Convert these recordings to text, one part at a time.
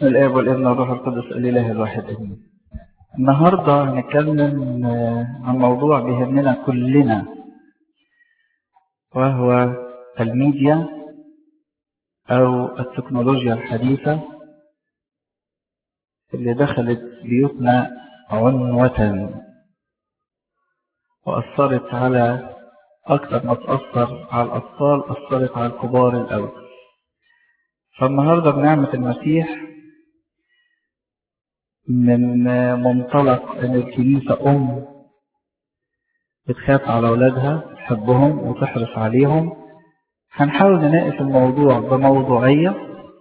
بسم الآب والابن والروح القدس الإله الواحد آمين. النهاردة هنتكلم عن موضوع بيهمنا كلنا وهو الميديا أو التكنولوجيا الحديثة اللي دخلت بيوتنا عنوة وأثرت على أكثر ما تأثر على الأطفال أثرت على الكبار الأول فالنهاردة بنعمة المسيح من منطلق أن الكنيسة أم بتخاف على أولادها تحبهم وتحرص عليهم هنحاول نناقش الموضوع بموضوعية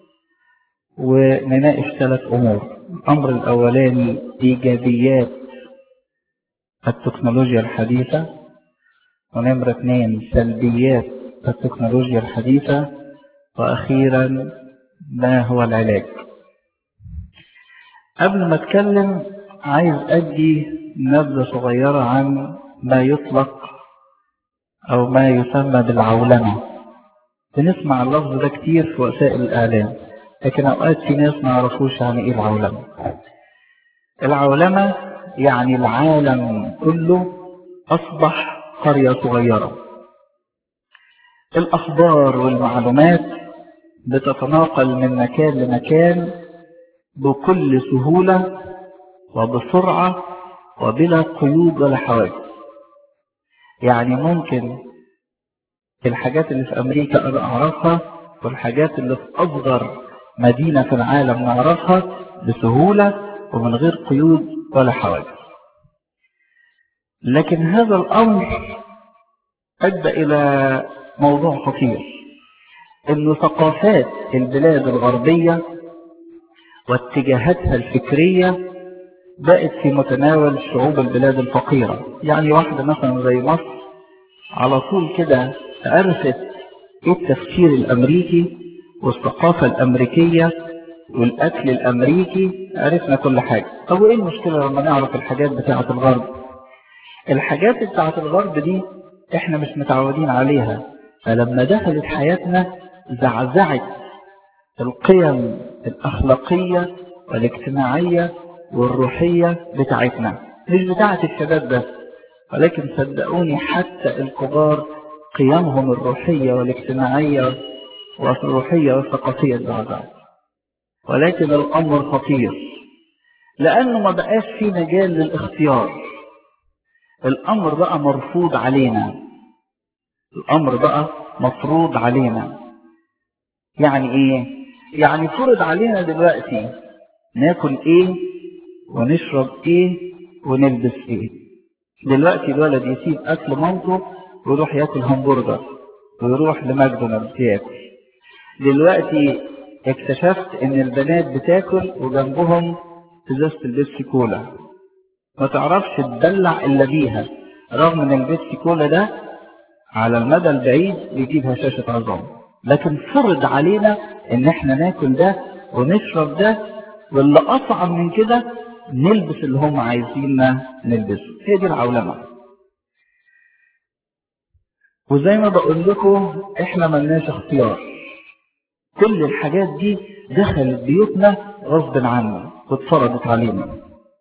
ونناقش ثلاث أمور الأمر الأولاني إيجابيات التكنولوجيا الحديثة ونمرة اثنين سلبيات التكنولوجيا الحديثة وأخيرا ما هو العلاج قبل ما اتكلم عايز ادي نبذة صغيرة عن ما يطلق او ما يسمى بالعولمة بنسمع اللفظ ده كتير في وسائل الاعلام لكن اوقات في ناس ما يعرفوش يعني ايه العولمة العولمة يعني العالم كله اصبح قرية صغيرة الاخبار والمعلومات بتتناقل من مكان لمكان بكل سهولة وبسرعة وبلا قيود ولا حواجز يعني ممكن الحاجات اللي في أمريكا أنا أعرفها والحاجات اللي في أصغر مدينة في العالم نعرفها بسهولة ومن غير قيود ولا حواجز لكن هذا الأمر أدى إلى موضوع خطير أن ثقافات البلاد الغربية واتجاهاتها الفكرية بقت في متناول شعوب البلاد الفقيرة يعني واحدة مثلا زي مصر على طول كده عرفت ايه التفكير الامريكي والثقافة الامريكية والاكل الامريكي عرفنا كل حاجة طب وايه المشكلة لما نعرف الحاجات بتاعة الغرب الحاجات بتاعة الغرب دي احنا مش متعودين عليها فلما دخلت حياتنا زعزعت القيم الأخلاقية والاجتماعية والروحية بتاعتنا مش بتاعت الشباب بس ولكن صدقوني حتى الكبار قيمهم الروحية والاجتماعية والروحية والثقافية زعزعت ولكن الأمر خطير لأنه ما بقاش في مجال للاختيار الأمر بقى مرفوض علينا الأمر بقى مفروض علينا يعني ايه يعني فرض علينا دلوقتي ناكل ايه ونشرب ايه ونلبس ايه دلوقتي الولد يسيب اكل مامته ويروح ياكل همبرجر ويروح لماكدونالدز ياكل دلوقتي اكتشفت ان البنات بتاكل وجنبهم ازازه البيبسي كولا ما تعرفش تدلع الا بيها رغم ان البيبسي كولا ده على المدى البعيد بيجيب هشاشه عظام لكن فرض علينا ان احنا ناكل ده ونشرب ده واللي اصعب من كده نلبس اللي هم عايزيننا نلبسه هي دي العولمة وزي ما بقول لكم احنا ملناش اختيار كل الحاجات دي دخلت بيوتنا غصب عنا واتفرضت علينا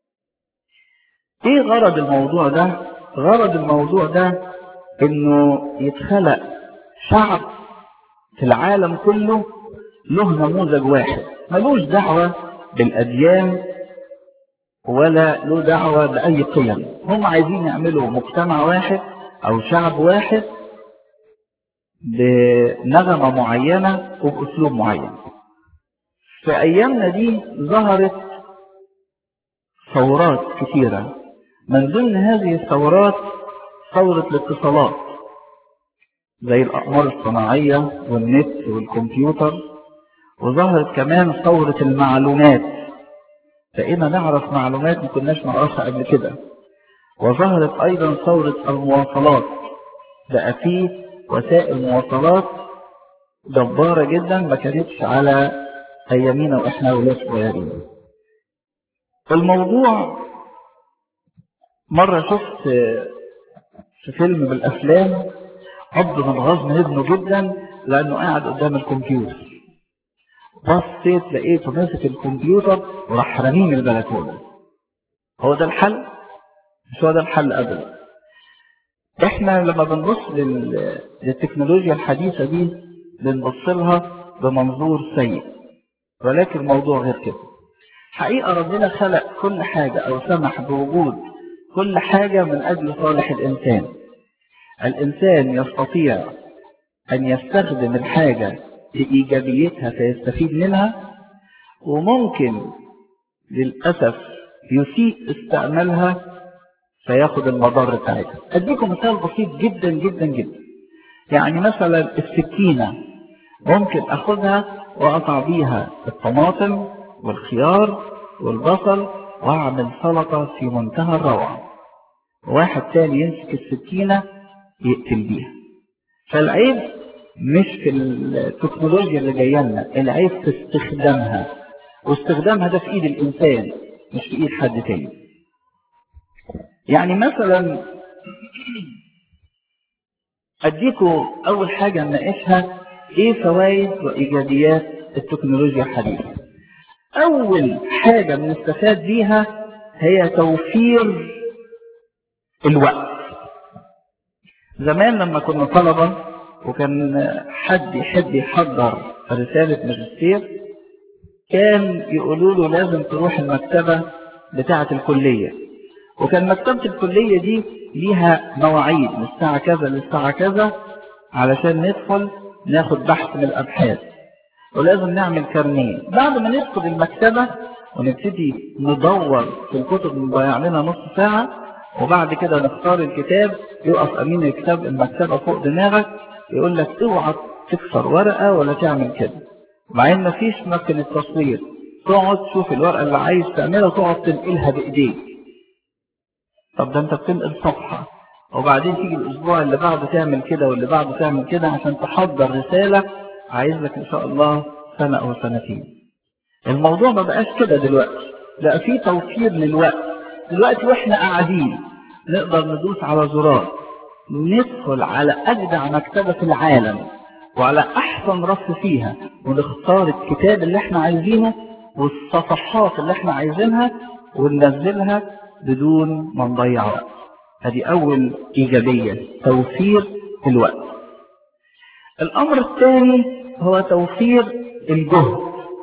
ايه غرض الموضوع ده غرض الموضوع ده انه يتخلق شعب في العالم كله له نموذج واحد ملوش دعوة بالأديان ولا له دعوة بأي قيم هم عايزين يعملوا مجتمع واحد أو شعب واحد بنغمة معينة وبأسلوب معين في أيامنا دي ظهرت ثورات كثيرة من ضمن هذه الثورات ثورة الاتصالات زي الأقمار الصناعية والنت والكمبيوتر وظهرت كمان ثورة المعلومات بقينا نعرف معلومات ما كناش نعرفها قبل كده وظهرت أيضا ثورة المواصلات بقى فيه وسائل مواصلات جبارة جدا ما كانتش على أيامينا وإحنا ولاد صغيرين الموضوع مرة شفت في فيلم بالأفلام أب متغاظ من ابنه جدا لأنه قاعد قدام الكمبيوتر بصيت لقيته ماسك الكمبيوتر وراح رميه من البلكونه هو ده الحل مش هو ده الحل ابدا احنا لما بنبص لل... للتكنولوجيا الحديثة دي بنبص لها بمنظور سيء ولكن الموضوع غير كده حقيقة ربنا خلق كل حاجة او سمح بوجود كل حاجة من اجل صالح الانسان الانسان يستطيع ان يستخدم الحاجة بايجابيتها فيستفيد منها وممكن للأسف يسيء استعمالها فياخد المضار بتاعتها اديكم مثال بسيط جدا جدا جدا يعني مثلا السكينة ممكن اخدها واقطع بيها الطماطم والخيار والبصل واعمل سلطة في منتهى الروعة واحد تاني يمسك السكينة يقتل بيها فالعيب مش في التكنولوجيا اللي جايه لنا العيب في استخدامها واستخدامها ده في ايد الانسان مش في ايد حد تاني يعني مثلا اديكم اول حاجة نناقشها ايه فوائد وايجابيات التكنولوجيا الحديثة اول حاجة بنستفاد بيها هي توفير الوقت زمان لما كنا طلبة وكان حد يحب يحضر رسالة ماجستير كان يقولوا له لازم تروح المكتبة بتاعة الكلية وكان مكتبة الكلية دي ليها مواعيد من الساعة كذا للساعة كذا علشان ندخل ناخد بحث من الأبحاث ولازم نعمل كارنيه بعد ما ندخل المكتبة ونبتدي ندور في الكتب نضيع لنا نص ساعة وبعد كده نختار الكتاب يقف أمين الكتاب المكتبة فوق دماغك يقول لك اوعى تكسر ورقة ولا تعمل كده مع ان مفيش مكنة تصوير تقعد تشوف الورقة اللي عايز تعملها وتقعد تنقلها بإيديك طب ده انت بتنقل صفحة وبعدين تيجي الاسبوع اللي بعده تعمل كده واللي بعده تعمل كده عشان تحضر رسالة عايز لك ان شاء الله سنة او سنتين الموضوع ما بقاش كده دلوقتي لا في توفير للوقت دلوقتي واحنا قاعدين نقدر ندوس على زرار ندخل على اجدع مكتبة في العالم وعلى احسن رف فيها ونختار الكتاب اللي احنا عايزينه والصفحات اللي احنا عايزينها وننزلها بدون ما نضيع وقت هذه اول ايجابية توفير الوقت الامر الثاني هو توفير الجهد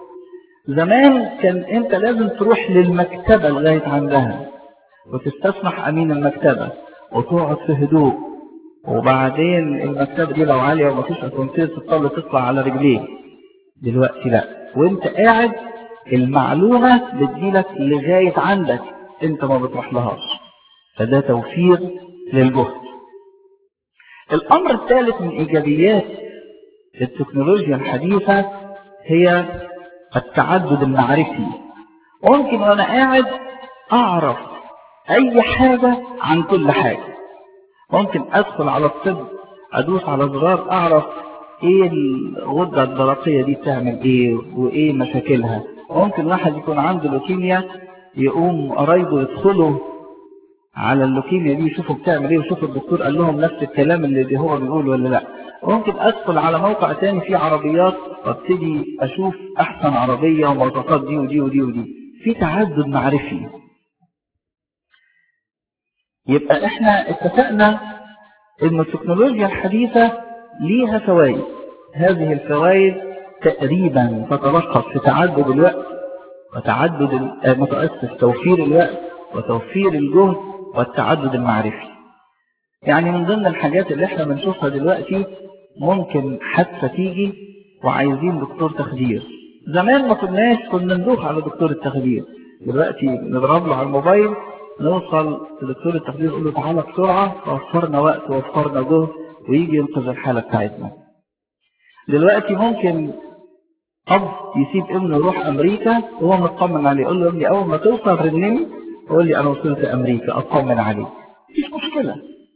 زمان كان انت لازم تروح للمكتبة لغاية عندها وتستسمح امين المكتبة وتقعد في هدوء وبعدين المكتبة دي لو عالية ومفيش اسانسير تضطر تطلع على رجليك دلوقتي لا وانت قاعد المعلومة بتجيلك لغاية عندك انت ما بتروح لهاش فده توفير للجهد الامر الثالث من ايجابيات التكنولوجيا الحديثة هي التعدد المعرفي ممكن وانا قاعد اعرف اي حاجة عن كل حاجة ممكن ادخل على الطب ادوس على زرار اعرف ايه الغدة الدرقية دي بتعمل ايه وايه مشاكلها ممكن واحد يكون عنده لوكيميا يقوم قرايبه يدخلوا على اللوكيميا دي يشوفوا بتعمل ايه ويشوفوا الدكتور قال لهم نفس الكلام اللي هو بيقوله ولا لا ممكن ادخل على موقع تاني فيه عربيات وابتدي اشوف احسن عربية ومواصفات دي ودي ودي ودي في تعدد معرفي يبقى احنا اتفقنا ان التكنولوجيا الحديثة ليها فوائد هذه الفوائد تقريبا تتلخص في تعدد الوقت وتعدد متأسس توفير الوقت وتوفير الجهد والتعدد المعرفي يعني من ضمن الحاجات اللي احنا بنشوفها دلوقتي ممكن حادثة تيجي وعايزين دكتور تخدير زمان ما كناش كنا ندوخ على دكتور التخدير دلوقتي نضرب له على الموبايل نوصل لدكتور التخدير نقول له تعالى بسرعة وفرنا وقت ووفرنا جهد ويجي ينقذ الحالة بتاعتنا دلوقتي ممكن أب يسيب ابنه يروح أمريكا وهو مطمن عليه يقول له ابني أول ما توصل رنني قول لي أنا وصلت أمريكا أطمن عليه مفيش مشكلة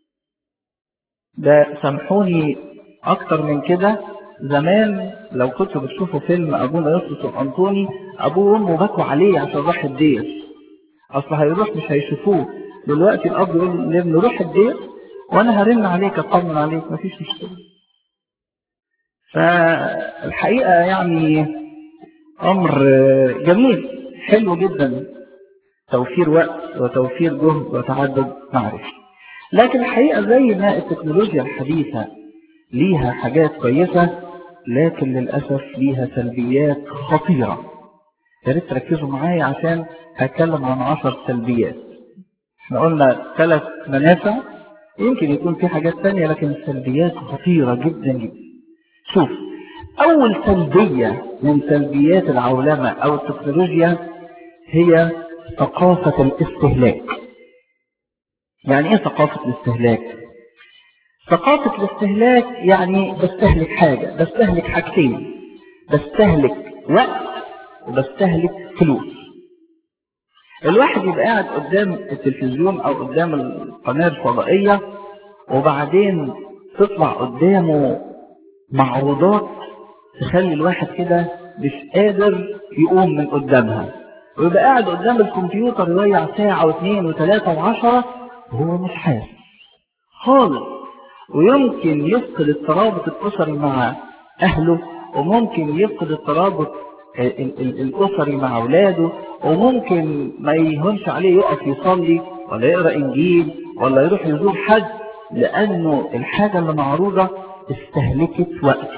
ده سامحوني أكتر من كده زمان لو كنتوا بتشوفوا فيلم أبونا يوسف وأنطوني أبوه وأمه بكوا عليه عشان راح الدير أصل هيروح مش هيشوفوه دلوقتي الأب يقول لابنه روح الدير وأنا هرن عليك أطمن عليك مفيش مشكلة فالحقيقة يعني امر جميل حلو جدا توفير وقت وتوفير جهد وتعدد معرفة لكن الحقيقة زي ما التكنولوجيا الحديثة ليها حاجات كويسة لكن للأسف ليها سلبيات خطيرة يا ريت تركزوا معايا عشان هتكلم عن عشر سلبيات احنا قلنا ثلاث منافع يمكن يكون في حاجات تانية لكن السلبيات خطيرة جدا جدا شوف أول سلبية من سلبيات العولمة أو التكنولوجيا هي ثقافة الاستهلاك يعني ايه ثقافة الاستهلاك ثقافة الاستهلاك يعني بستهلك حاجة بستهلك حاجتين بستهلك وقت وبستهلك فلوس الواحد يبقى قاعد قدام التلفزيون او قدام القناة الفضائية وبعدين تطلع قدامه معروضات تخلي الواحد كده مش قادر يقوم من قدامها ويبقى قاعد قدام الكمبيوتر يضيع ساعة واثنين وثلاثة وعشرة وهو مش حاسس خالص ويمكن يفقد الترابط الأسري مع أهله وممكن يفقد الترابط الأسري مع أولاده وممكن ما يهونش عليه يقف يصلي ولا يقرأ إنجيل ولا يروح يزور حد لأنه الحاجة اللي معروضة استهلكت وقته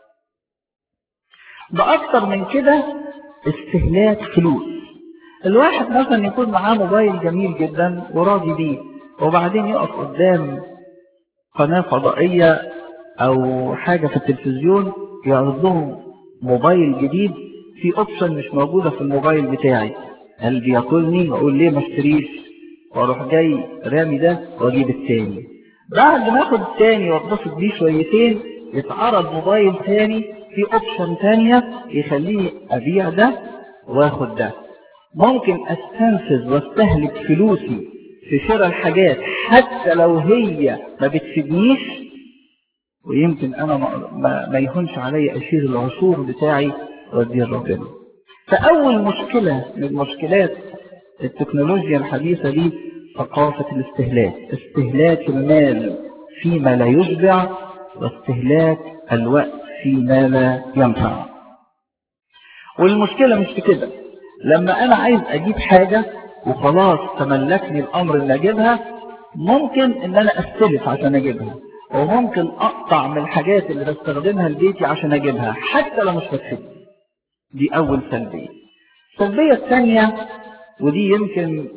بأكتر من كده استهلاك فلوس الواحد مثلا يكون معاه موبايل جميل جدا وراضي بيه وبعدين يقف قدام قناة فضائية أو حاجة في التلفزيون يعرض لهم موبايل جديد في اوبشن مش موجودة في الموبايل بتاعي قلبي ياكلني واقول ليه ما اشتريش واروح جاي رامي ده واجيب التاني بعد ما اخد التاني واتبسط بيه شويتين يتعرض موبايل تاني في اوبشن تانية يخليني ابيع ده واخد ده ممكن استنفذ واستهلك فلوسي في شراء الحاجات حتى لو هي ما بتفيدنيش ويمكن انا ما, ما, ما يهونش علي اشيل العصور بتاعي واديه ربنا فاول مشكلة من مشكلات التكنولوجيا الحديثة دي ثقافة الاستهلاك استهلاك المال فيما لا يشبع واستهلاك الوقت فيما لا ينفع والمشكلة مش في كده لما انا عايز اجيب حاجة وخلاص تملكني الامر ان اجيبها ممكن ان انا استلف عشان اجيبها وممكن اقطع من الحاجات اللي بستخدمها لبيتي عشان اجيبها حتى لو مش بتفيدني دي اول سلبية السلبية الثانية ودي يمكن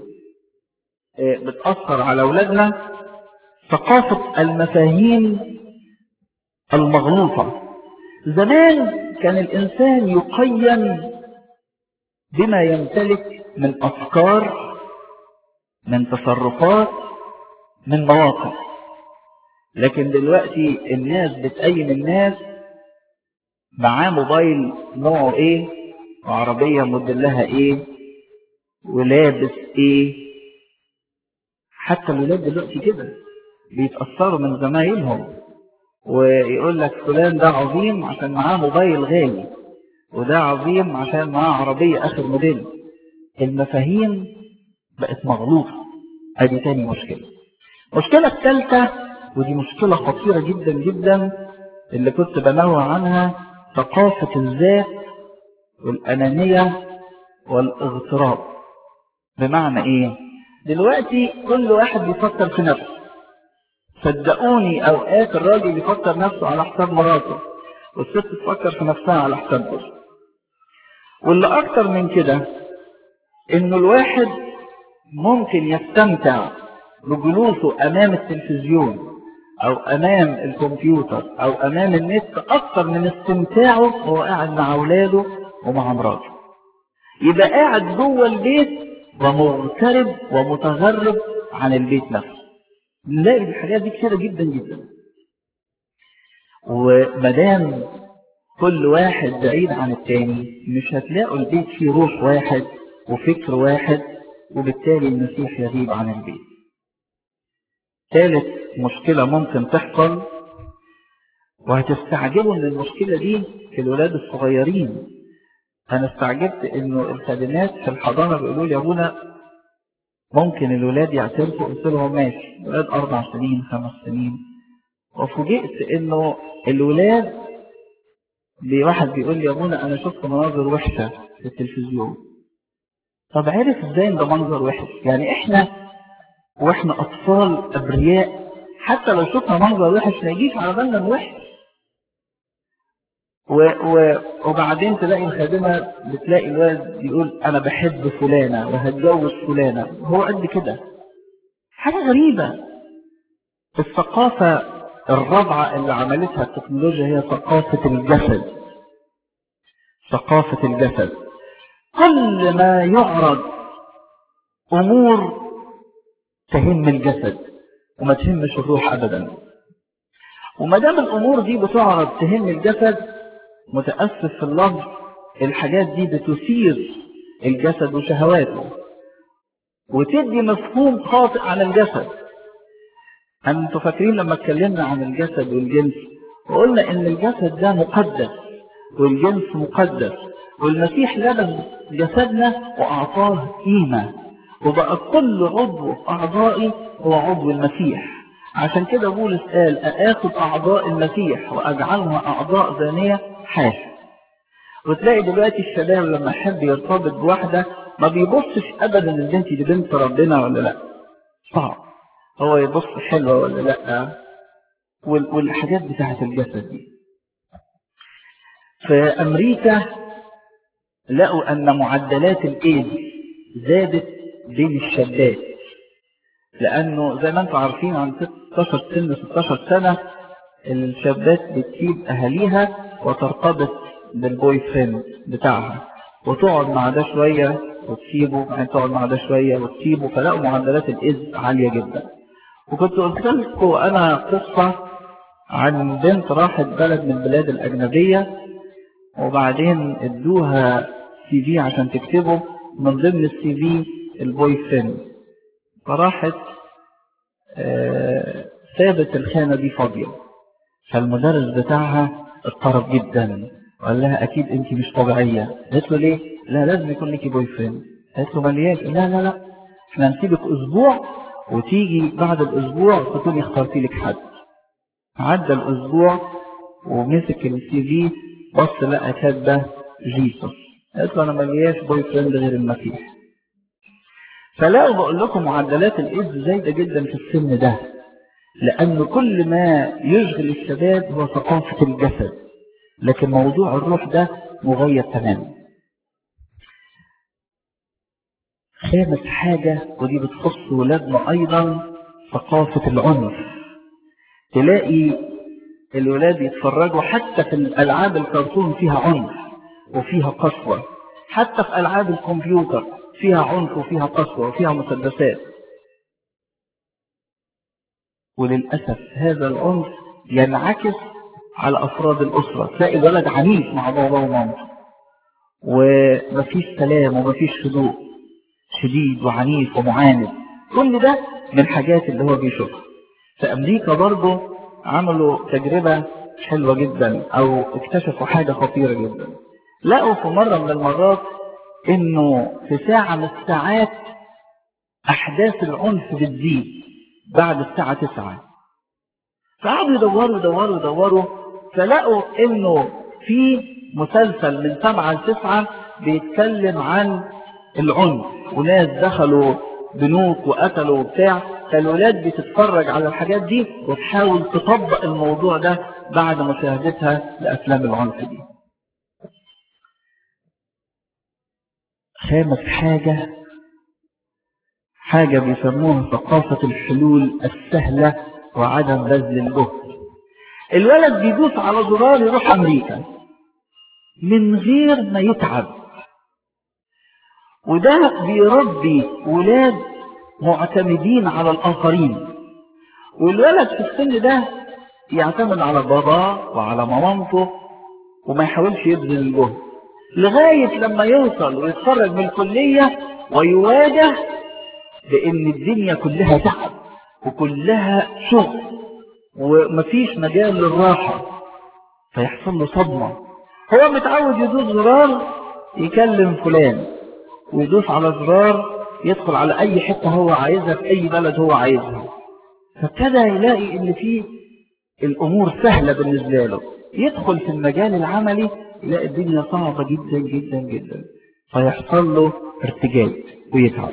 بتأثر على اولادنا ثقافة المفاهيم المغلوطة زمان كان الانسان يقيم بما يمتلك من افكار من تصرفات من مواقف لكن دلوقتي الناس بتقيم الناس معاه موبايل نوعه ايه وعربية موديلها ايه ولابس ايه حتى الولاد دلوقتي كده بيتأثروا من زمايلهم ويقول لك فلان ده عظيم عشان معاه موبايل غالي وده عظيم عشان معاه عربية اخر موديل المفاهيم بقت مغلوطة ادي تاني مشكلة المشكلة الثالثة ودي مشكلة خطيرة جدا جدا اللي كنت بنوع عنها ثقافة الذات والأنانية والاغتراب بمعنى ايه دلوقتي كل واحد بيفكر في نفسه صدقوني اوقات الراجل بيفكر نفسه على حساب مراته والست تفكر في نفسها على حساب جوزها واللي اكتر من كده انه الواحد ممكن يستمتع بجلوسه امام التلفزيون او امام الكمبيوتر او امام النت اكتر من استمتاعه وهو قاعد مع اولاده ومع مراته يبقى قاعد جوه البيت ومغترب ومتغرب عن البيت نفسه نلاقي الحاجات دي كتيرة جدا جدا ومدام كل واحد بعيد عن التاني مش هتلاقوا البيت فيه روح واحد وفكر واحد وبالتالي المسيح يغيب عن البيت ثالث مشكلة ممكن تحصل وهتستعجبوا ان المشكلة دي في الولاد الصغيرين انا استعجبت انه الخادمات في الحضانة بيقولوا لي يا ابونا ممكن الولاد يعترفوا قلت لهم ماشي ولاد اربع سنين خمس سنين وفوجئت انه الولاد بواحد بيقول لي يا ابونا انا شفت مناظر وحشة في التلفزيون طب عرف ازاي ان ده منظر وحش يعني احنا واحنا اطفال ابرياء حتى لو شفنا منظر وحش ما يجيش على بالنا انه وحش و... و... وبعدين تلاقي الخادمة بتلاقي الولد يقول انا بحب فلانة وهتجوز فلانة هو قد كده حاجة غريبة الثقافة الرابعة اللي عملتها التكنولوجيا هي ثقافة الجسد ثقافة الجسد كل ما يعرض أمور تهم الجسد وما تهمش الروح أبدا وما دام الأمور دي بتعرض تهم الجسد متأسف في اللفظ الحاجات دي بتثير الجسد وشهواته وتدي مفهوم خاطئ عن الجسد أنتوا فاكرين لما اتكلمنا عن الجسد والجنس وقلنا إن الجسد ده مقدس والجنس مقدس والمسيح لبس جسدنا وأعطاه قيمة وبقى كل عضو في أعضائي هو عضو المسيح عشان كده بولس قال أآخذ أعضاء المسيح وأجعلها أعضاء ثانية حاشا وتلاقي دلوقتي الشباب لما يحب يرتبط بواحدة ما بيبصش أبدا البنت دي بنت ربنا ولا لا صعب هو يبص حلوة ولا لا والحاجات بتاعت الجسد دي في أمريكا لقوا أن معدلات الإيدز زادت بين الشابات لأنه زي ما انتم عارفين عن 16 سن 16 سنة الشابات بتسيب أهاليها وترتبط بالبوي فريند بتاعها وتقعد مع ده شوية وتسيبه بعدين تقعد مع ده شوية وتسيبه فلقوا معدلات الإيدز عالية جدا وكنت قلت لكم أنا قصة عن بنت راحت بلد من البلاد الأجنبية وبعدين ادوها سي في عشان تكتبه من ضمن السي في البوي فريند فراحت آه سابت الخانة دي فاضية فالمدرس بتاعها اضطرب جدا وقال لها اكيد انت مش طبيعية قالت له ليه لا لازم يكون لك بوي فريند قالت له ملياش لا لا لا احنا هنسيبك اسبوع وتيجي بعد الاسبوع تكوني اخترتي لك حد عدى الاسبوع ومسك السي في بص لقى كاتبه جيسوس قالت له انا ملياش بوي فريند غير المسيح فلاقوا بقول لكم معدلات الايدز زايده جدا في السن ده لان كل ما يشغل الشباب هو ثقافه الجسد لكن موضوع الروح ده مغير تماما خامس حاجة ودي بتخص ولادنا أيضا ثقافة العنف تلاقي الولاد يتفرجوا حتى في الألعاب الكرتون فيها عنف وفيها قسوة حتى في ألعاب الكمبيوتر فيها عنف وفيها قسوة وفيها مسدسات وللأسف هذا العنف ينعكس على أفراد الأسرة تلاقي الولد عنيف مع بابا ومامته ومفيش سلام ومفيش هدوء شديد وعنيف ومعاند كل ده من الحاجات اللي هو بيشوفها في أمريكا برضه عملوا تجربة حلوة جدا أو اكتشفوا حاجة خطيرة جدا لقوا في مرة من المرات إنه في ساعة من الساعات أحداث العنف بتزيد بعد الساعة تسعة فقعدوا يدوروا يدوروا يدوروا فلقوا إنه في مسلسل من سبعة لتسعة بيتكلم عن العنف وناس دخلوا بنوك وقتلوا وبتاع فالولاد بتتفرج على الحاجات دي وتحاول تطبق الموضوع ده بعد مشاهدتها لأفلام العنف دي خامس حاجة حاجة بيسموها ثقافة الحلول السهلة وعدم بذل الجهد الولد بيدوس على زرار يروح أمريكا من غير ما يتعب وده بيربي ولاد معتمدين على الآخرين والولد في السن ده يعتمد على باباه وعلى مامته وما يحاولش يبذل الجهد لغاية لما يوصل ويتخرج من الكلية ويواجه بأن الدنيا كلها تعب وكلها شغل ومفيش مجال للراحة فيحصل له صدمة هو متعود يدوس زرار يكلم فلان ويدوس على زرار يدخل على اي حتة هو عايزها في اي بلد هو عايزها فابتدى يلاقي ان في الامور سهلة بالنسبة له يدخل في المجال العملي يلاقي الدنيا صعبة جدا جدا جدا فيحصل له ارتجاج ويتعب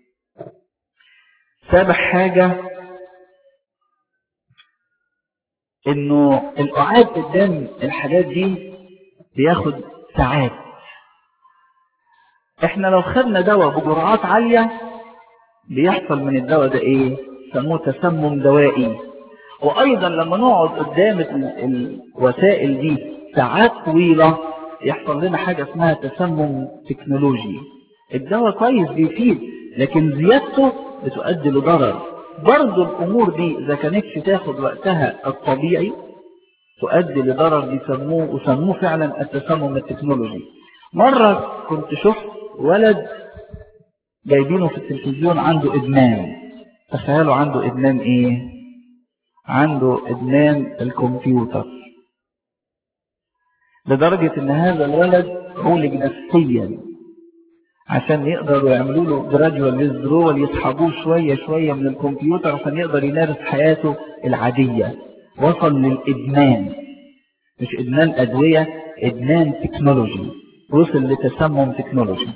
سابع حاجة انه القعاد قدام الحاجات دي بياخد ساعات احنا لو خدنا دواء بجرعات عالية بيحصل من الدواء ده ايه سموه تسمم دوائي وايضا لما نقعد قدام الوسائل دي ساعات طويلة يحصل لنا حاجة اسمها تسمم تكنولوجي الدواء كويس بيفيد لكن زيادته بتؤدي لضرر برضو الامور دي اذا كانتش تاخد وقتها الطبيعي تؤدي لضرر بيسموه وسموه فعلا التسمم التكنولوجي مرة كنت شفت ولد جايبينه في التلفزيون عنده ادمان تخيلوا عنده ادمان ايه عنده ادمان الكمبيوتر لدرجة ان هذا الولد عولج نفسيا عشان يقدروا يعملوا له جراديوال ويزدرول يسحبوه شوية شوية من الكمبيوتر عشان يقدر يمارس حياته العادية وصل للإدمان مش إدمان أدوية إدمان تكنولوجي وصل لتسمم تكنولوجي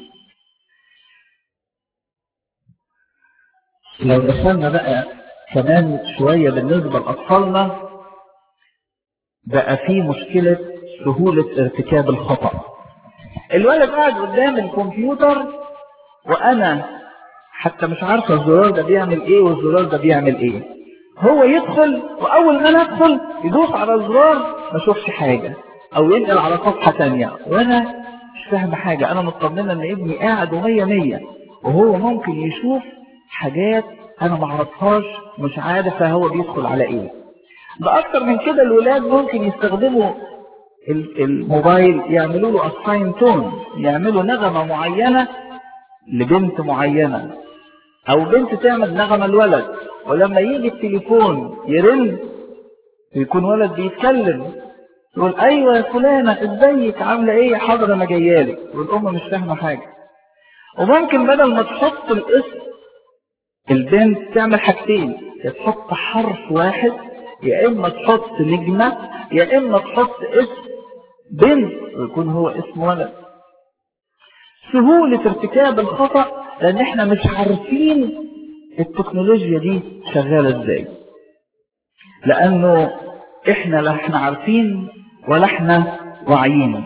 لو دخلنا بقى كمان شوية بالنسبة لأطفالنا بقى في مشكلة سهولة ارتكاب الخطأ الولد قاعد قدام الكمبيوتر وانا حتى مش عارفه الزرار ده بيعمل ايه والزرار ده بيعمل ايه هو يدخل واول ما ندخل يدوس على الزرار ما اشوفش حاجه او ينقل على صفحه ثانيه وانا مش فاهم حاجه انا مطمنه ان ابني قاعد ومية مية وهو ممكن يشوف حاجات انا ما اعرفهاش مش عارف هو بيدخل على ايه ده اكتر من كده الولاد ممكن يستخدموا الموبايل يعملوا له اساين تون يعملوا نغمة معينة لبنت معينة او بنت تعمل نغمة الولد ولما يجي التليفون يرن يكون ولد بيتكلم يقول ايوه يا فلانة ازيك عاملة ايه حاضر انا جايالك والام مش فاهمة حاجة وممكن بدل ما تحط الاسم البنت تعمل حاجتين يا تحط حرف واحد يا اما تحط نجمة يا اما تحط اسم بنت ويكون هو اسم ولد سهولة ارتكاب الخطأ لان احنا مش عارفين التكنولوجيا دي شغالة ازاي لانه احنا لا احنا عارفين ولا احنا واعيين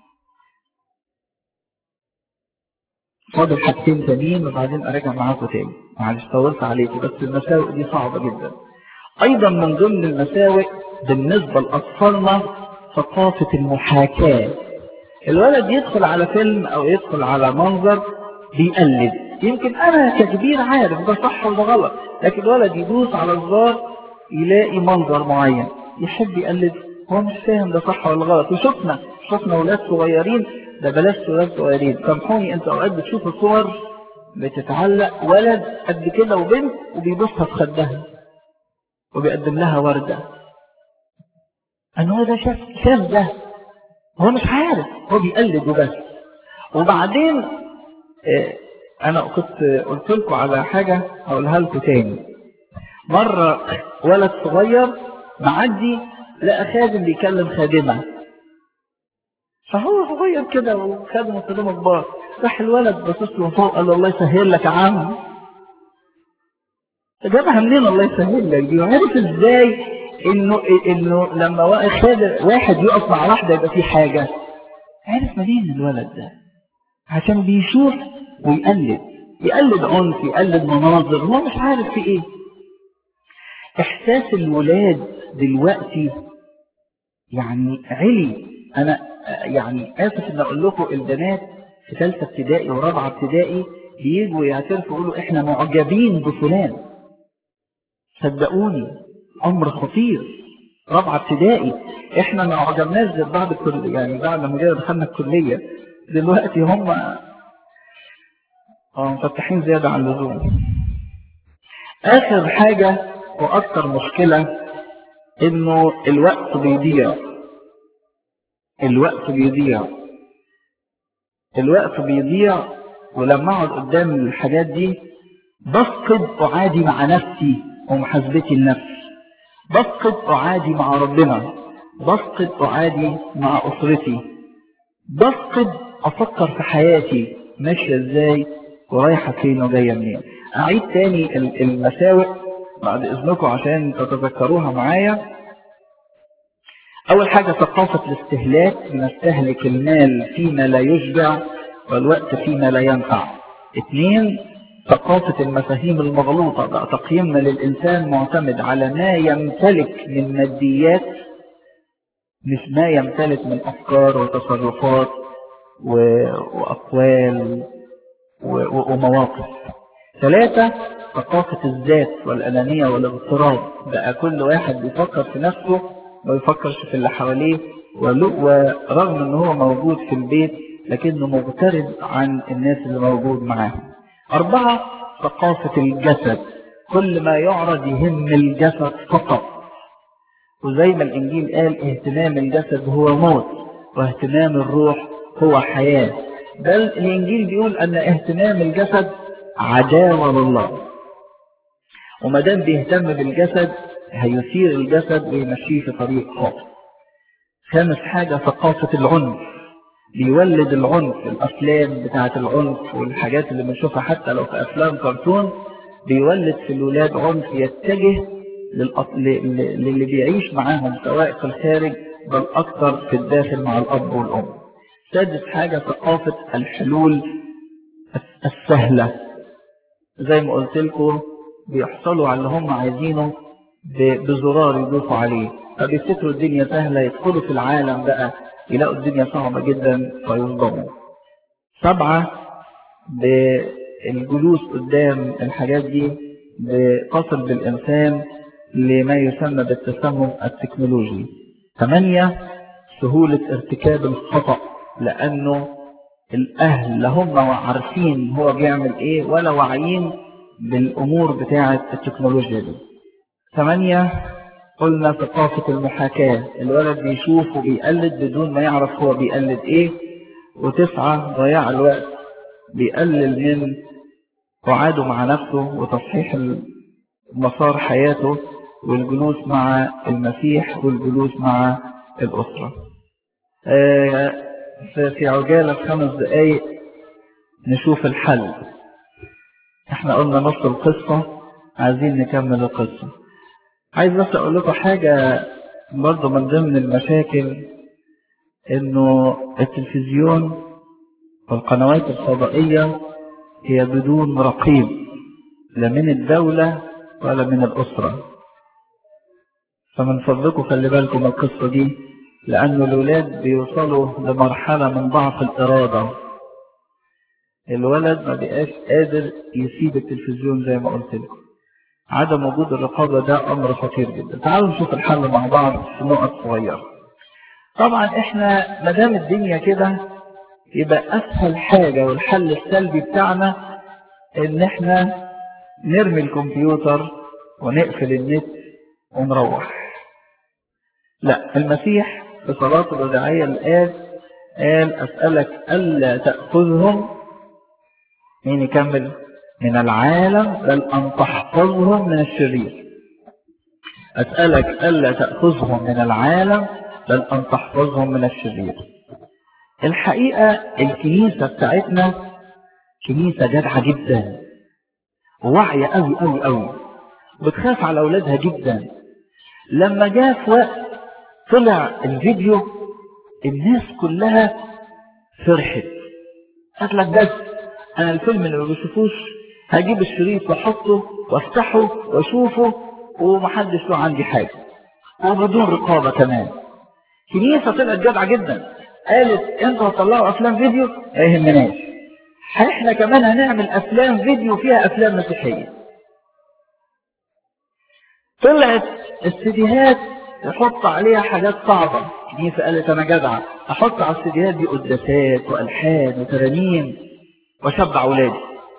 فاضل حاجتين تانيين وبعدين اراجع معاكم تاني معلش طولت عليكم بس المساوئ دي صعبة جدا ايضا من ضمن المساوئ بالنسبة لاطفالنا ثقافة المحاكاة الولد يدخل على فيلم او يدخل على منظر بيقلد يمكن انا ككبير عارف ده صح ولا غلط لكن الولد يدوس على الزار يلاقي منظر معين يحب يقلد هو مش فاهم ده صح ولا غلط وشفنا شفنا ولاد صغيرين ده بلاش ولاد صغيرين سامحوني انت اوقات بتشوف صور بتتعلق ولد قد كده وبنت وبيبصها في خدها وبيقدم لها وردة ان هو ده شاف شاف ده هو مش عارف هو بيقلد وبس وبعدين اه انا كنت قلت لكم على حاجة هقولها لكم تاني مرة ولد صغير معدي لقى خادم بيكلم خادمة فهو صغير كده وخادم وخادمة كبار راح الولد باصص له فوق قال له الله يسهل لك يا عم جابها منين الله يسهل لك دي وعرف ازاي انه انه لما واحد يقف مع واحده يبقى في حاجه عرف منين الولد ده عشان بيشوف ويقلد يقلد عنف يقلد مناظر هو مش عارف في ايه احساس الولاد دلوقتي يعني علي انا يعني اسف ان اقول لكم البنات في ثالثه ابتدائي ورابعه ابتدائي بيجوا يعترفوا يقولوا احنا معجبين بفلان صدقوني امر خطير رابعه ابتدائي احنا ما عجبناش غير بعد الكليه يعني بعد ما جينا دخلنا الكليه دلوقتي هم اه مفتحين زياده عن اللزوم اخر حاجه واكثر مشكله انه الوقت بيضيع الوقت بيضيع الوقت بيضيع ولما اقعد قدام الحاجات دي بفقد أعادي مع نفسي ومحاسبتي النفس بفقد أعادي مع ربنا بفقد أعادي مع أسرتي بفقد أفكر في حياتي ماشية إزاي ورايحة فين وجاية منين أعيد تاني المساوئ بعد إذنكم عشان تتذكروها معايا أول حاجة ثقافة الاستهلاك نستهلك المال فيما لا يشبع والوقت فيما لا ينفع اثنين ثقافة المفاهيم المغلوطة بقى تقييمنا للإنسان معتمد على ما يمتلك من ماديات مش ما يمتلك من أفكار وتصرفات و... وأقوال و... ومواقف ثلاثة ثقافة الذات والأنانية والاغتراب بقى كل واحد بيفكر في نفسه ما بيفكرش في اللي حواليه ورغم ان هو موجود في البيت لكنه مغترب عن الناس اللي موجود معاه أربعة ثقافة الجسد كل ما يعرض يهم الجسد فقط وزي ما الإنجيل قال اهتمام الجسد هو موت واهتمام الروح هو حياة بل الإنجيل بيقول أن اهتمام الجسد عداوة لله وما دام بيهتم بالجسد هيثير الجسد ويمشيه في طريق خاطئ خامس حاجة ثقافة العنف بيولد العنف الأفلام بتاعة العنف والحاجات اللي بنشوفها حتى لو في أفلام كرتون بيولد في الولاد عنف يتجه للأط... ل... للي بيعيش معاهم سواء في الخارج بل أكثر في الداخل مع الأب والأم سادس حاجة ثقافة الحلول السهلة زي ما قلت لكم بيحصلوا على اللي هم عايزينه بزرار يضيفوا عليه فبيفتكروا الدنيا سهلة يدخلوا في العالم بقى يلاقوا الدنيا صعبة جدا فيصدموا سبعة بالجلوس قدام الحاجات دي بقصر بالإنسان لما يسمى بالتسمم التكنولوجي ثمانية سهولة ارتكاب الخطأ لأنه الأهل لا هم عارفين هو بيعمل إيه ولا واعيين بالأمور بتاعة التكنولوجيا دي ثمانية قلنا ثقافة المحاكاة الولد بيشوف وبيقلد بدون ما يعرف هو بيقلد ايه وتسعة ضياع الوقت بيقلل من وعاده مع نفسه وتصحيح مسار حياته والجلوس مع المسيح والجلوس مع الأسرة في عجالة خمس دقايق نشوف الحل احنا قلنا نص القصة عايزين نكمل القصة عايز بس اقول لكم حاجة برضه من ضمن المشاكل انه التلفزيون والقنوات الفضائية هي بدون رقيب لا من الدولة ولا من الأسرة فمن فضلكم خلي بالكم القصة دي لأن الولاد بيوصلوا لمرحلة من ضعف الإرادة الولد ما بقاش قادر يسيب التلفزيون زي ما قلت لكم عدم وجود الرقابة ده أمر خطير جدا تعالوا نشوف الحل مع بعض في نقط صغيرة طبعا احنا ما دام الدنيا كده يبقى أسهل حاجة والحل السلبي بتاعنا إن احنا نرمي الكمبيوتر ونقفل النت ونروح لا المسيح في صلاته الوداعية الآن قال أسألك ألا تأخذهم مين يكمل من العالم بل أن تحفظهم من الشرير أسألك ألا تأخذهم من العالم بل أن تحفظهم من الشرير الحقيقة الكنيسة بتاعتنا كنيسة جدعة جدا وواعية قوي قوي قوي بتخاف على أولادها جدا لما جاء في وقت طلع الفيديو الناس كلها فرحت قالت لك بس انا الفيلم اللي ما بشوفوش هجيب الشريط واحطه وافتحه واشوفه ومحدش له عندي حاجة وبدون رقابة كمان كنيسة طلعت جدعة جدا قالت انتوا هتطلعوا افلام فيديو ما يهمناش احنا كمان هنعمل افلام فيديو فيها افلام مسيحية طلعت السيديهات يحط عليها حاجات صعبة كنيسة قالت انا جدعة احط على السيديهات دي قداسات والحان وترانيم وشبع اولادي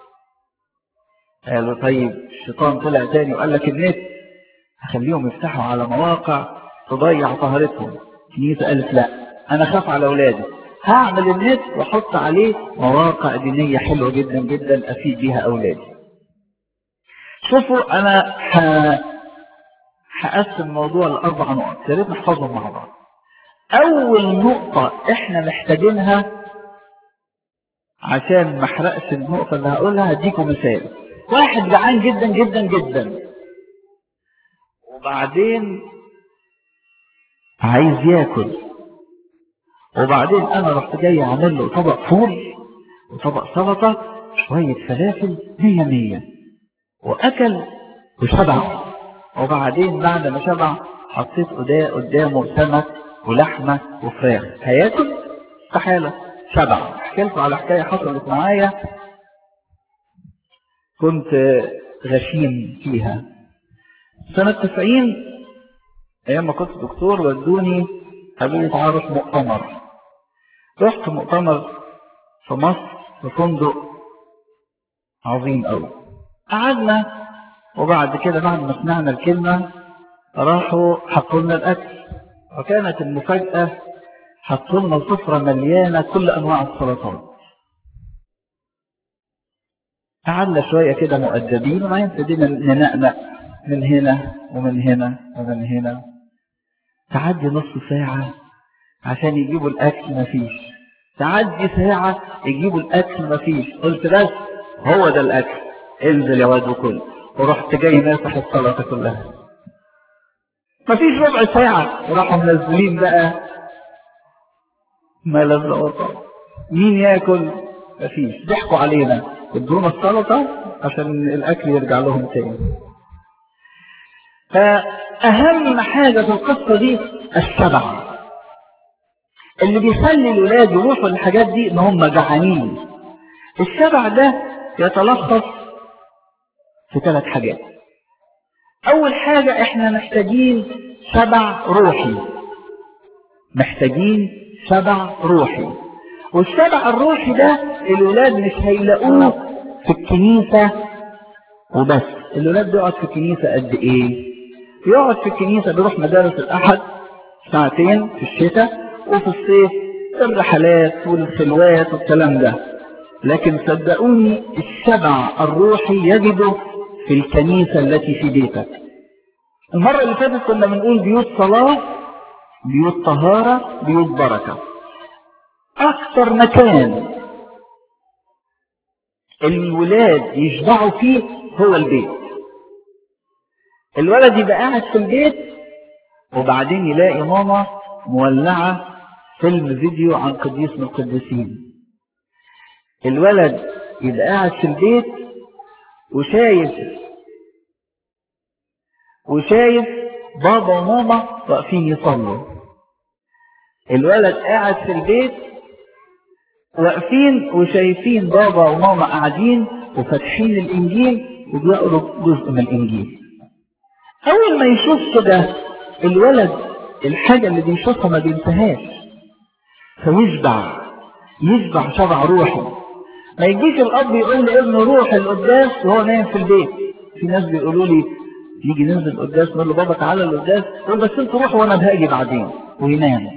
قالوا طيب الشيطان طلع تاني وقال لك النت هخليهم يفتحوا على مواقع تضيع طهارتهم كنيسة قالت لا انا خاف على اولادي هعمل النت واحط عليه مواقع دينية حلوة جدا جدا افيد بيها اولادي شوفوا انا ح... هقسم موضوع الاربع نقط يا ريت نحفظهم مع بعض اول نقطة احنا محتاجينها عشان ما احرقش النقطة اللي هقولها هديكم مثال واحد جعان جدا جدا جدا وبعدين عايز ياكل وبعدين انا رحت جاي عامل له طبق فول وطبق سلطة شوية فلافل مية مية واكل وشبع وبعدين بعد ما شبع حطيت قدامه سمك ولحمة وفراخ هياكل استحالة شبع احكي لكم على حكاية حصلت معايا كنت غشيم فيها سنة 90 ايام ما كنت دكتور ودوني قالوا لي تعالوا في مؤتمر رحت مؤتمر في مصر في فندق عظيم قوي قعدنا وبعد كده بعد ما سمعنا الكلمة راحوا حطوا لنا الأكل وكانت المفاجأة حطوا لنا سفرة مليانة كل أنواع السلطات قعدنا شوية كده مؤدبين وبعدين ابتدينا ننقنق من هنا ومن هنا ومن هنا تعدي نص ساعة عشان يجيبوا الأكل مفيش تعدي ساعة يجيبوا الأكل مفيش قلت بس هو ده الأكل انزل يا واد وكل ورحت جاي ماسح السلطة كلها مفيش ربع ساعة وراحوا منزلين بقى ما لذ مين ياكل مفيش ضحكوا علينا ادونا السلطة عشان الأكل يرجع لهم تاني فأهم حاجة في القصة دي الشبع اللي بيخلي الولاد يروحوا للحاجات دي ان هم جعانين الشبع ده يتلخص في ثلاث حاجات اول حاجة احنا محتاجين شبع روحي محتاجين شبع روحي والشبع الروحي ده الولاد مش هيلاقوه في الكنيسة وبس الولاد بيقعد في الكنيسة قد ايه يقعد في الكنيسة بيروح مدارس الاحد ساعتين في الشتاء وفي الصيف الرحلات والخلوات والكلام ده لكن صدقوني الشبع الروحي يجده في الكنيسة التي في بيتك المرة اللي فاتت كنا بنقول بيوت صلاة بيوت طهارة بيوت بركة أكثر مكان الولاد يشبعوا فيه هو البيت الولد يبقى قاعد في البيت وبعدين يلاقي ماما مولعة فيلم فيديو عن قديس من القديسين الولد يبقى قاعد في البيت وشايف وشايف بابا وماما واقفين يصلوا الولد قاعد في البيت واقفين وشايفين بابا وماما قاعدين وفاتحين الانجيل وبيقروا جزء من الانجيل اول ما يشوف كده الولد الحاجة اللي بيشوفها ما بينتهاش فيشبع يشبع شبع روحي ما يجيش الاب يقول لابنه روح القداس وهو نايم في البيت في ناس بيقولوا لي يجي ننزل القداس نقول له بابا تعالى القداس يقول بس انت روح وانا بهاجي بعدين وينام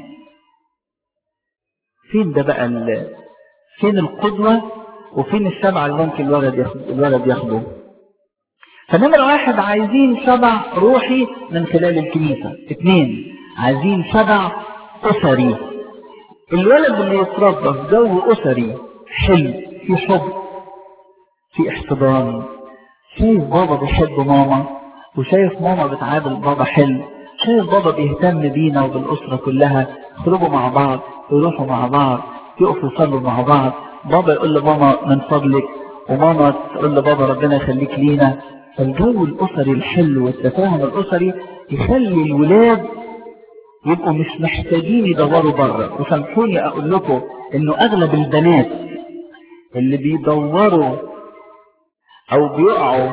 فين ده بقى ال... فين القدوة وفين الشبع اللي ممكن الولد ياخد الولد ياخده فنمرة واحد عايزين شبع روحي من خلال الكنيسة اثنين عايزين شبع أسري الولد اللي يتربى في جو أسري حلو في حب في احتضان شايف بابا بيحب ماما وشايف ماما بتعامل بابا حلو شايف بابا بيهتم بينا وبالأسرة كلها يخرجوا مع بعض يروحوا مع بعض يقفوا يصلوا مع بعض بابا يقول لماما من فضلك وماما تقول لبابا ربنا يخليك لينا الجو الأسري الحلو والتفاهم الأسري يخلي الولاد يبقوا مش محتاجين يدوروا بره وسامحوني أقول لكم إنه أغلب البنات اللي بيدوروا أو بيقعوا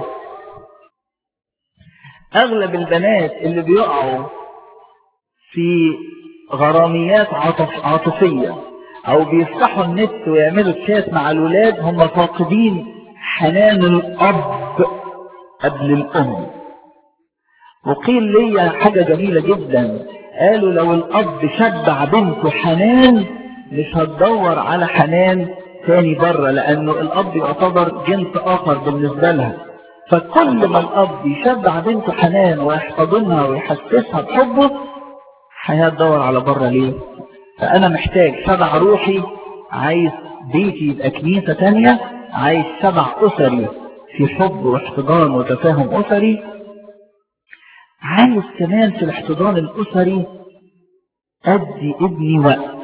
أغلب البنات اللي بيقعوا في غراميات عاطف عاطفية أو بيفتحوا النت ويعملوا تشات مع الولاد هم فاقدين حنان الأب قبل الأم وقيل لي حاجة جميلة جدا قالوا لو الأب شبع بنته حنان مش هتدور على حنان تاني بره لأنه الأب يعتبر جنس آخر بالنسبة لها فكل ما الأب يشبع بنته حنان ويحتضنها ويحسسها بحبه حياة تدور على بره ليه فأنا محتاج سبع روحي عايز بيتي يبقى كنيسة تانية عايز سبع أسري في حب واحتضان وتفاهم أسري عايز كمان في الاحتضان الأسري أدي ابني وقت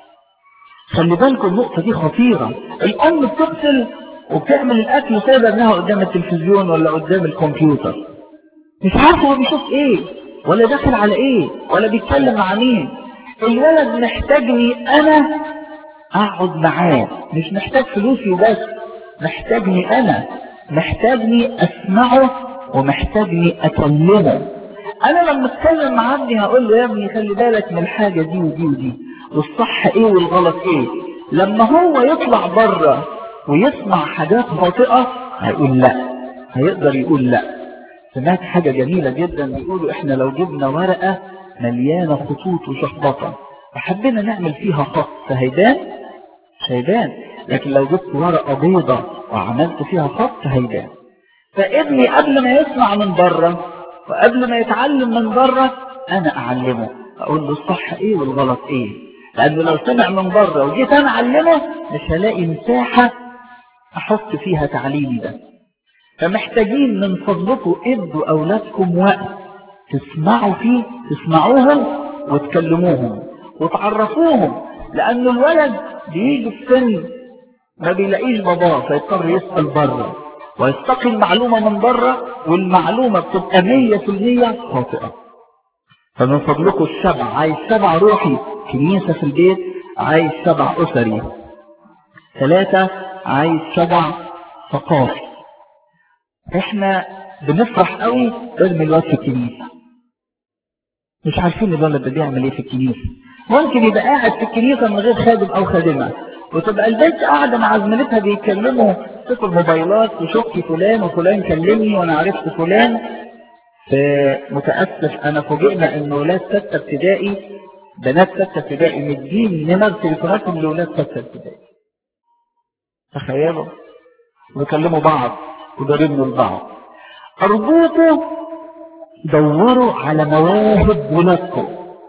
خلي بالكم النقطة دي خطيرة الأم بتغسل وبتعمل الأكل وسايبة ابنها قدام التلفزيون ولا قدام الكمبيوتر مش عارفة هو بيشوف ايه ولا داخل على ايه ولا بيتكلم مع مين الولد محتاجني انا اقعد معاه مش محتاج فلوسي وبس محتاجني انا محتاجني اسمعه ومحتاجني اكلمه انا لما اتكلم مع ابني هقول له يا ابني خلي بالك من الحاجة دي ودي ودي والصح ايه والغلط ايه لما هو يطلع بره ويسمع حاجات خاطئة هيقول لا هيقدر يقول لا سمعت حاجة جميلة جدا بيقولوا احنا لو جبنا ورقة مليانة خطوط وشخبطة وحبينا نعمل فيها خط فهيبان مش هيبان لكن لو جبت ورقة بيضة وعملت فيها خط هيبان فابني قبل ما يسمع من بره وقبل ما يتعلم من بره انا اعلمه اقول له الصح ايه والغلط ايه لانه لو سمع من بره وجيت انا اعلمه مش هلاقي مساحة احط فيها تعليمي ده فمحتاجين من فضلكم ادوا اولادكم وقت تسمعوا فيه تسمعوهم وتكلموهم وتعرفوهم لان الولد بيجي في سن ما بيلاقيش باباه فيضطر يسأل بره ويستقي المعلومة من بره والمعلومة بتبقى مية في المية خاطئة فمن فضلكم السبع عايز سبع روحي كنيسة في البيت عايز سبع أسري ثلاثة عايز سبع ثقافي احنا بنفرح قوي ارمي الواد في الكنيسة مش عارفين الولد ده بيعمل ايه في الكنيسة ممكن يبقى قاعد في الكنيسة من غير خادم او خادمة وتبقى البنت قاعدة مع زميلتها بيتكلموا في الموبايلات وشفتي فلان وفلان كلمني وانا عرفت فلان فمتأسف انا فوجئنا ان ولاد ستة ابتدائي بنات ستة ابتدائي مدين نمر تليفوناتهم لولاد ستة ابتدائي تخيلوا ويكلموا بعض وضربوا البعض ارجوكم دوروا على مواهب ولادكم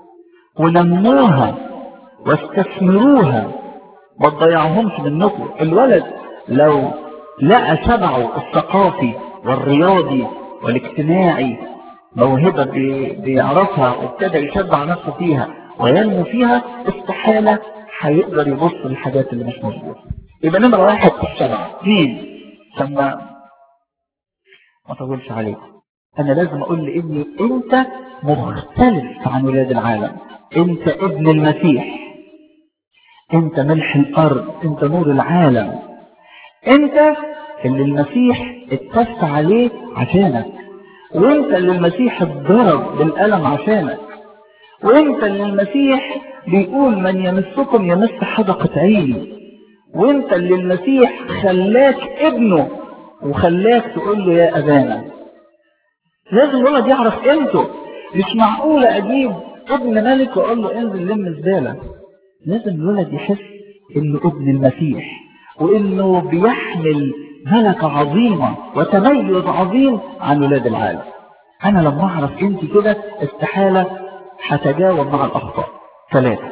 ونموها واستثمروها ما تضيعهمش منكم الولد لو لقى سبعه الثقافي والرياضي والاجتماعي موهبة بيعرفها وابتدى يشبع نفسه فيها وينمو فيها استحالة هيقدر يبص للحاجات اللي مش موجودة يبقى نمرة واحد في السبعة اثنين ثم ما اطولش عليكم انا لازم اقول لابني انت مختلف عن ولاد العالم انت ابن المسيح انت ملح الارض انت نور العالم انت اللي المسيح اتفت عليه عشانك وانت اللي المسيح اتضرب بالقلم عشانك وانت اللي المسيح بيقول من يمسكم يمس حدقة عيني وانت اللي المسيح خلاك ابنه وخلاك تقول له يا ابانا لازم الولد يعرف قيمته مش معقولة اجيب ابن ملك واقول له انزل لم الزبالة لازم الولد يحس انه ابن المسيح وانه بيحمل ملكة عظيمة وتميز عظيم عن ولاد العالم انا لما اعرف انت كده استحالة هتجاوب مع الاخطاء ثلاثة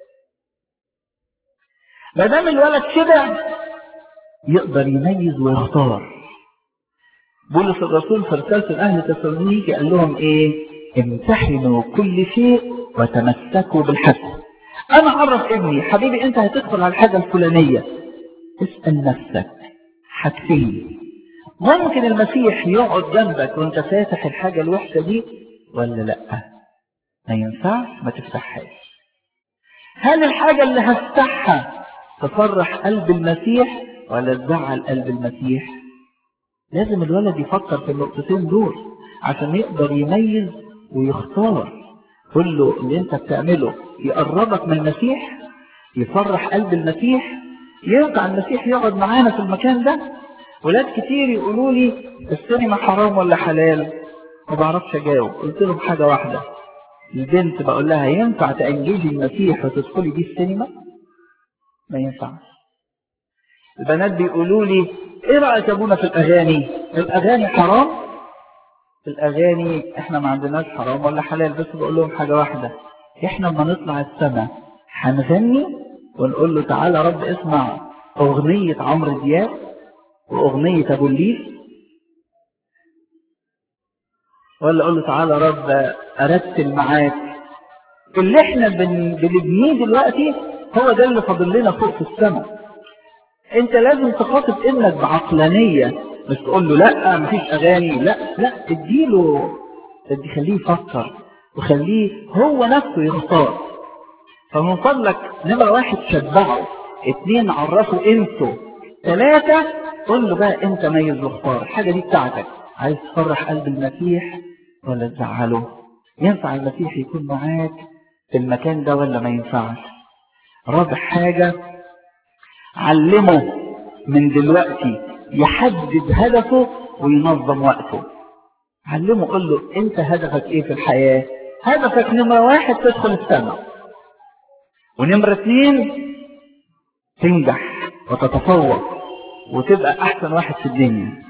ما دام الولد كده يقدر يميز ويختار بولس الرسول في رسالة اهل تسالونيكي قال لهم ايه امتحنوا كل شيء وتمسكوا بالحق انا اعرف ابني حبيبي انت هتدخل على الحاجة الفلانية اسأل نفسك حاجتين ممكن المسيح يقعد جنبك وانت فاتح الحاجة الوحشة دي ولا لا ما ينفعش ما تفتحهاش هل الحاجة اللي هفتحها تفرح قلب المسيح ولا تزعل قلب المسيح لازم الولد يفكر في النقطتين دول عشان يقدر يميز ويختار قل له اللي انت بتعمله يقربك من المسيح يفرح قلب المسيح ينفع المسيح يقعد معانا في المكان ده ولاد كتير يقولوا لي السينما حرام ولا حلال ما بعرفش اجاوب قلت لهم حاجة واحدة البنت بقول لها ينفع تأنجزي المسيح وتدخلي بيه السينما ما ينفعش البنات بيقولوا لي ايه رأيك يا ابونا في الاغاني الاغاني حرام في الاغاني احنا ما عندناش حرام ولا حلال بس بقول لهم حاجة واحدة احنا لما نطلع السماء هنغني ونقول له تعالى رب اسمع اغنية عمرو دياب واغنية ابو الليل ولا اقول له تعالى رب ارتل معاك اللي احنا بن... بنبنيه دلوقتي هو ده اللي فاضل لنا فوق في السماء انت لازم تخاطب ابنك بعقلانية مش تقول له لا مفيش اغاني لا لا اديله ادي خليه يفكر وخليه هو نفسه يختار فمن فضلك نمرة واحد شبعه اتنين عرفه قيمته ثلاثة قول له بقى انت ميز واختار الحاجة دي بتاعتك عايز تفرح قلب المسيح ولا تزعله ينفع المسيح يكون معاك في المكان ده ولا ما ينفعش رابع حاجة علمه من دلوقتي يحدد هدفه وينظم وقته علمه قول له انت هدفك ايه في الحياة هدفك نمرة واحد تدخل السماء ونمرة اثنين تنجح وتتفوق وتبقى احسن واحد في الدنيا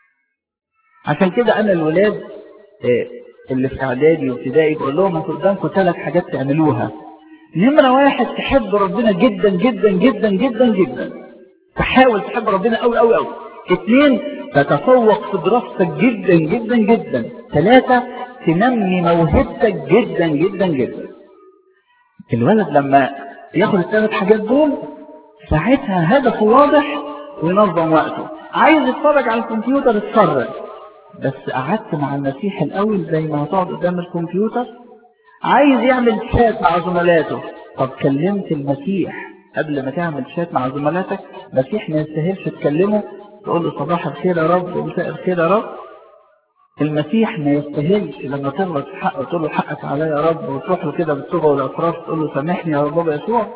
عشان كده انا الولاد اللي في اعدادي وابتدائي بقول لهم انتوا قدامكم ثلاث حاجات تعملوها نمرة واحد تحب ربنا جدا جدا جدا جدا جدا تحاول تحب ربنا قوي قوي قوي اثنين تتفوق في دراستك جدا جدا جدا ثلاثة تنمي موهبتك جدا جدا جدا الولد لما ياخد الثلاث حاجات دول ساعتها هدفه واضح وينظم وقته عايز يتفرج على الكمبيوتر اتفرج بس قعدت مع المسيح الاول زي ما هتقعد قدام الكمبيوتر عايز يعمل شات مع زملاته طب كلمت المسيح قبل ما تعمل شات مع زملاتك المسيح ما يستاهلش تكلمه تقول له صباح الخير يا رب ومساء الخير يا رب المسيح ما يستاهلش لما تغلط في حقه تقول له حقك عليا يا رب وتروح له كده بالتوبه والاطراف تقول له سامحني يا رب يسوع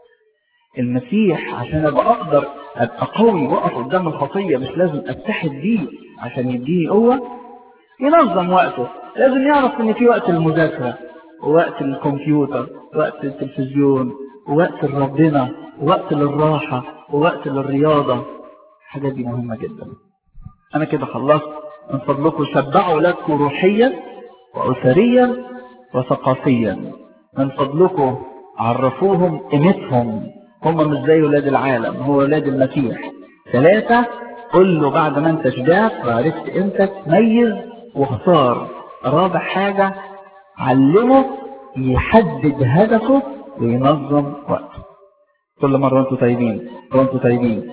المسيح عشان ابقى اقدر ابقى قوي واقف قدام الخطيه مش لازم اتحد بيه عشان يديني قوه ينظم وقته لازم يعرف ان في وقت المذاكره ووقت الكمبيوتر وقت التلفزيون ووقت لربنا ووقت للراحه ووقت للرياضه الحاجات دي مهمه جدا انا كده خلصت من فضلكم شبعوا اولادكم روحيا واسريا وثقافيا من فضلكم عرفوهم قيمتهم هم مش زي ولاد العالم هو ولاد المسيح ثلاثة قل له بعد ما انت شبعت وعرفت قيمتك ميز واختار رابع حاجة علمه يحدد هدفه وينظم وقته كل مرة وانتوا طيبين وانتوا طيبين